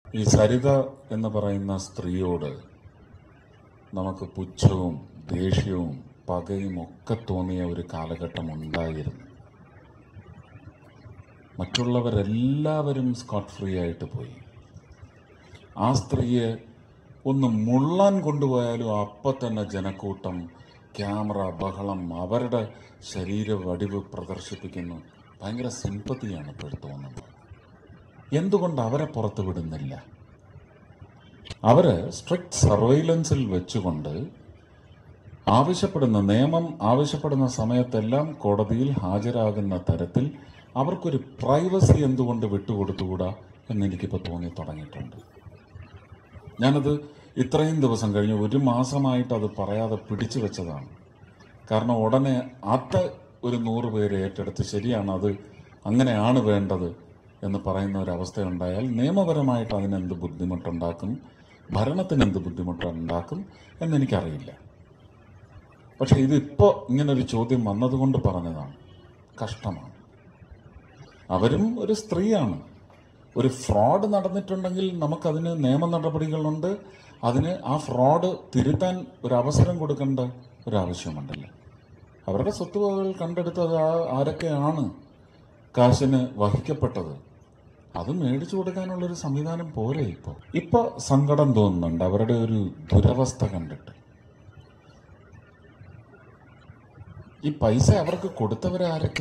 ഈ സരിത എന്ന് പറയുന്ന സ്ത്രീയോട് നമുക്ക് പുച്ഛവും ദേഷ്യവും പകയും ഒക്കെ തോന്നിയ ഒരു കാലഘട്ടം ഉണ്ടായിരുന്നു മറ്റുള്ളവരെല്ലാവരും സ്കോട്ട് ഫ്രീ ആയിട്ട് പോയി ആ സ്ത്രീയെ ഒന്ന് മുള്ളാൻ കൊണ്ടുപോയാലും അപ്പം തന്നെ ജനക്കൂട്ടം ക്യാമറ ബഹളം അവരുടെ ശരീര വടിവ് പ്രദർശിപ്പിക്കുന്നു ഭയങ്കര സിമ്പതിയാണ് ഇപ്പോൾ തോന്നുന്നത് എന്തുകൊണ്ട് അവരെ പുറത്തു വിടുന്നില്ല അവര് സ്ട്രിക്റ്റ് സർവൈലൻസിൽ വെച്ചുകൊണ്ട് ആവശ്യപ്പെടുന്ന നിയമം ആവശ്യപ്പെടുന്ന സമയത്തെല്ലാം കോടതിയിൽ ഹാജരാകുന്ന തരത്തിൽ അവർക്കൊരു പ്രൈവസി എന്തുകൊണ്ട് വിട്ടുകൊടുത്തുകൂടാ എന്നെനിക്കിപ്പോൾ തോന്നി തുടങ്ങിയിട്ടുണ്ട് ഞാനത് ഇത്രയും ദിവസം കഴിഞ്ഞ് ഒരു മാസമായിട്ട് അത് പറയാതെ പിടിച്ചു വെച്ചതാണ് കാരണം ഉടനെ അത് ഒരു നൂറ് പേര് ഏറ്റെടുത്ത് ശരിയാണ് അത് അങ്ങനെയാണ് വേണ്ടത് എന്ന് പറയുന്ന ഒരു അവസ്ഥയുണ്ടായാൽ നിയമപരമായിട്ട് അതിനെന്ത് ബുദ്ധിമുട്ടുണ്ടാക്കും ഭരണത്തിന് എന്ത് ബുദ്ധിമുട്ടുണ്ടാക്കും എന്നെനിക്കറിയില്ല പക്ഷെ ഇതിപ്പോൾ ഇങ്ങനൊരു ചോദ്യം വന്നതുകൊണ്ട് പറഞ്ഞതാണ് കഷ്ടമാണ് അവരും ഒരു സ്ത്രീയാണ് ഒരു ഫ്രോഡ് നടന്നിട്ടുണ്ടെങ്കിൽ നമുക്കതിന് നിയമ നടപടികളുണ്ട് അതിന് ആ ഫ്രോഡ് തിരുത്താൻ ഒരു അവസരം കൊടുക്കേണ്ട ഒരു ആവശ്യമുണ്ടല്ലോ അവരുടെ സ്വത്തുവകകൾ കണ്ടെടുത്തത് ആ- ആരൊക്കെയാണ് കാശിന് വഹിക്കപ്പെട്ടത് അത് മേടിച്ചു കൊടുക്കാനുള്ളൊരു സംവിധാനം പോരെ ഇപ്പോൾ ഇപ്പൊ സങ്കടം തോന്നുന്നുണ്ട് അവരുടെ ഒരു ദുരവസ്ഥ കണ്ടിട്ട് ഈ പൈസ അവർക്ക് കൊടുത്തവരാരൊക്കെ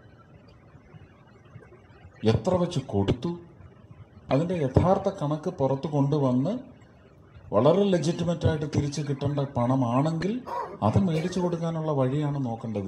എത്ര വെച്ച് കൊടുത്തു അതിന്റെ യഥാർത്ഥ കണക്ക് പുറത്തു കൊണ്ടുവന്ന് വളരെ ലെജിറ്റിമറ്റ് ആയിട്ട് തിരിച്ചു കിട്ടേണ്ട പണമാണെങ്കിൽ അത് മേടിച്ചു കൊടുക്കാനുള്ള വഴിയാണ് നോക്കേണ്ടത്